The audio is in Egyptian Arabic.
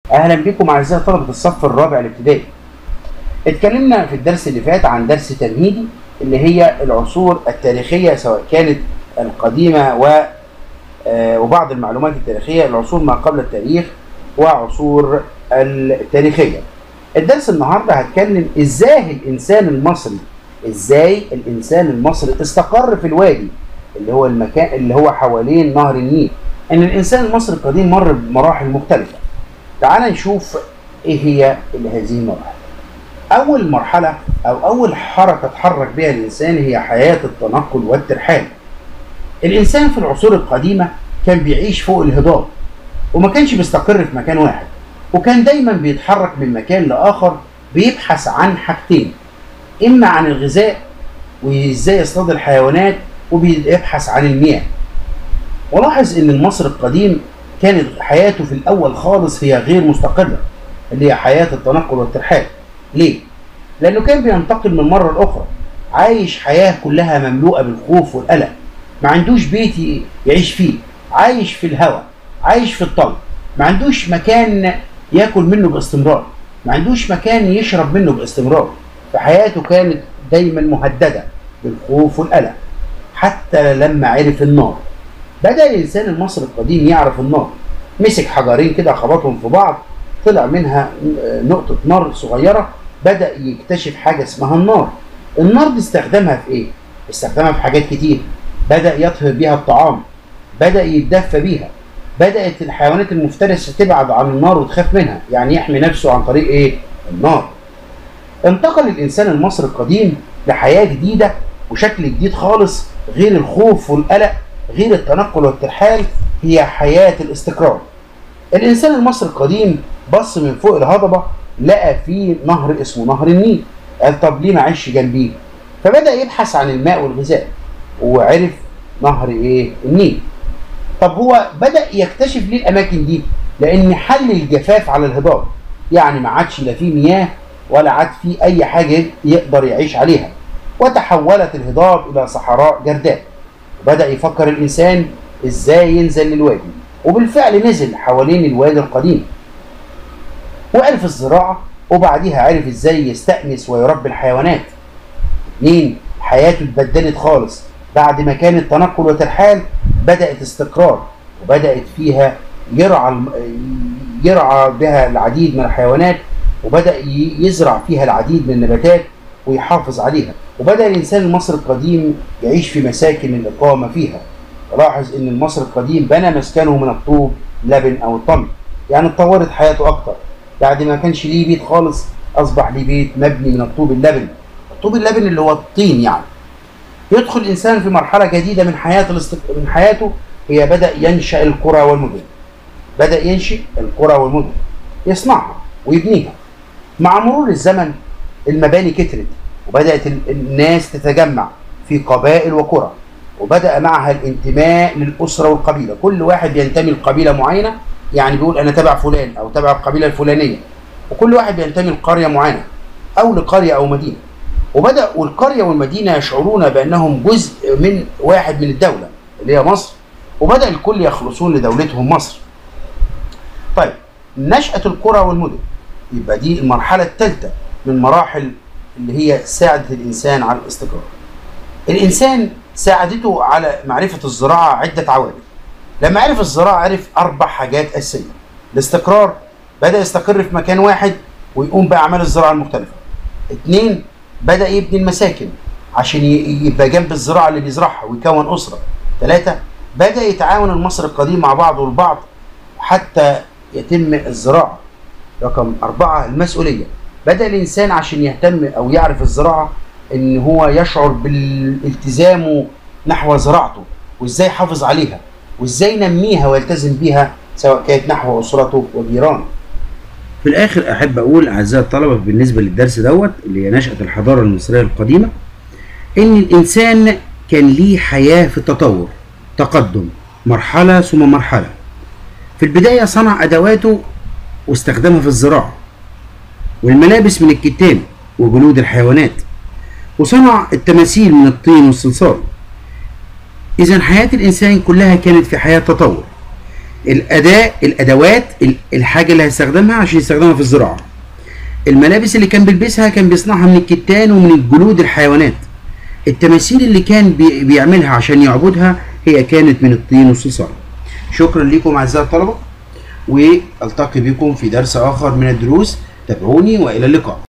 اهلا بكم اعزائي طلبه الصف الرابع الابتدائي اتكلمنا في الدرس اللي فات عن درس تمهيدي اللي هي العصور التاريخيه سواء كانت القديمه و آه، وبعض المعلومات التاريخيه العصور ما قبل التاريخ وعصور التاريخيه الدرس النهارده هتكلم ازاي الانسان المصري ازاي الانسان المصري استقر في الوادي اللي هو المكان اللي هو حوالين نهر النيل ان الانسان المصري القديم مر بمراحل مختلفه تعال نشوف ايه هي هذه المراحل اول مرحله او اول حركه اتحرك بها الانسان هي حياه التنقل والترحال الانسان في العصور القديمه كان بيعيش فوق الهضاب وما كانش بيستقر في مكان واحد وكان دايما بيتحرك من مكان لاخر بيبحث عن حاجتين اما عن الغذاء وازاي يصطاد الحيوانات وبيبحث عن المياه ولاحظ ان المصري القديم كانت حياته في الاول خالص هي غير مستقره اللي هي حياه التنقل والترحال ليه لانه كان بينتقل من مره لاخرى عايش حياه كلها مملوءه بالخوف والقلق ما عندوش بيت يعيش فيه عايش في الهواء عايش في الطلب ما عندوش مكان ياكل منه باستمرار ما عندوش مكان يشرب منه باستمرار فحياته كانت دايما مهدده بالخوف والقلق حتى لما عرف النار بدا الانسان المصري القديم يعرف النار مسك حجرين كده خبطهم في بعض طلع منها نقطه نار صغيره بدا يكتشف حاجه اسمها النار النار دي استخدمها في ايه استخدمها في حاجات كتير بدا يطهر بيها الطعام بدا يتدفى بيها بدات الحيوانات المفترسه تبعد عن النار وتخاف منها يعني يحمي نفسه عن طريق ايه النار انتقل الانسان المصري القديم لحياه جديده وشكل جديد خالص غير الخوف والقلق غير التنقل والترحال هي حياه الاستقرار الانسان المصري القديم بص من فوق الهضبه لقى فيه نهر اسمه نهر النيل قال طب ليه ما عيش جنبيه فبدا يبحث عن الماء والغذاء وعرف نهر ايه النيل طب هو بدا يكتشف ليه الاماكن دي لان حل الجفاف على الهضاب يعني ما عادش لا فيه مياه ولا عاد فيه اي حاجه يقدر يعيش عليها وتحولت الهضاب الى صحراء جرداء وبدا يفكر الانسان ازاي ينزل للوادي وبالفعل نزل حوالين الوادي القديم وعرف الزراعه وبعديها عرف ازاي يستأنس ويربي الحيوانات اتنين حياته اتبدلت خالص بعد ما كانت تنقل وترحال بدأت استقرار وبدأت فيها يرعى يرعى بها العديد من الحيوانات وبدأ يزرع فيها العديد من النباتات ويحافظ عليها وبدأ الإنسان المصري القديم يعيش في مساكن الإقامة فيها ولاحظ إن المصري القديم بنى مسكنه من الطوب لبن أو الطمي يعني اتطورت حياته أكتر بعد ما كانش ليه بيت خالص أصبح ليه بيت مبني من الطوب اللبن الطوب اللبن اللي هو الطين يعني يدخل الانسان في مرحله جديده من حياه الاستق... من حياته هي بدا ينشا القرى والمدن بدا ينشئ القرى والمدن يصنعها ويبنيها مع مرور الزمن المباني كترت وبدات الناس تتجمع في قبائل وقرى وبدا معها الانتماء للاسره والقبيله كل واحد بينتمي لقبيله معينه يعني بيقول انا تبع فلان او تبع القبيله الفلانيه وكل واحد بينتمي لقريه معينه او لقريه او مدينه وبدأ والقرية والمدينة يشعرون بأنهم جزء من واحد من الدولة اللي هي مصر وبدأ الكل يخلصون لدولتهم مصر طيب نشأة القرى والمدن يبقى دي المرحلة الثالثة من مراحل اللي هي ساعدت الإنسان على الاستقرار الإنسان ساعدته على معرفة الزراعة عدة عوامل لما عرف الزراعة عرف أربع حاجات أساسية الاستقرار بدأ يستقر في مكان واحد ويقوم بأعمال الزراعة المختلفة اثنين بدأ يبني المساكن عشان يبقى جنب الزراعة اللي بيزرعها ويكون أسرة ثلاثة بدأ يتعاون المصري القديم مع بعضه البعض حتى يتم الزراعة رقم أربعة المسؤولية بدأ الإنسان عشان يهتم أو يعرف الزراعة إن هو يشعر بالالتزام نحو زراعته وإزاي يحافظ عليها وإزاي ينميها ويلتزم بيها سواء كانت نحو أسرته وجيرانه في الاخر احب اقول اعزائي الطلبه بالنسبه للدرس دوت اللي هي نشاه الحضاره المصريه القديمه ان الانسان كان ليه حياه في التطور تقدم مرحله ثم مرحله في البدايه صنع ادواته واستخدمها في الزراعه والملابس من الكتان وجلود الحيوانات وصنع التماثيل من الطين والصلصال اذا حياه الانسان كلها كانت في حياه تطور الاداه الادوات ال- الحاجه اللي هيستخدمها عشان يستخدمها في الزراعه الملابس اللي كان بيلبسها كان بيصنعها من الكتان ومن الجلود الحيوانات التماثيل اللي كان بي- بيعملها عشان يعبدها هي كانت من الطين والصلصال شكرا لكم اعزائي الطلبه والتقي بكم في درس اخر من الدروس تابعوني والى اللقاء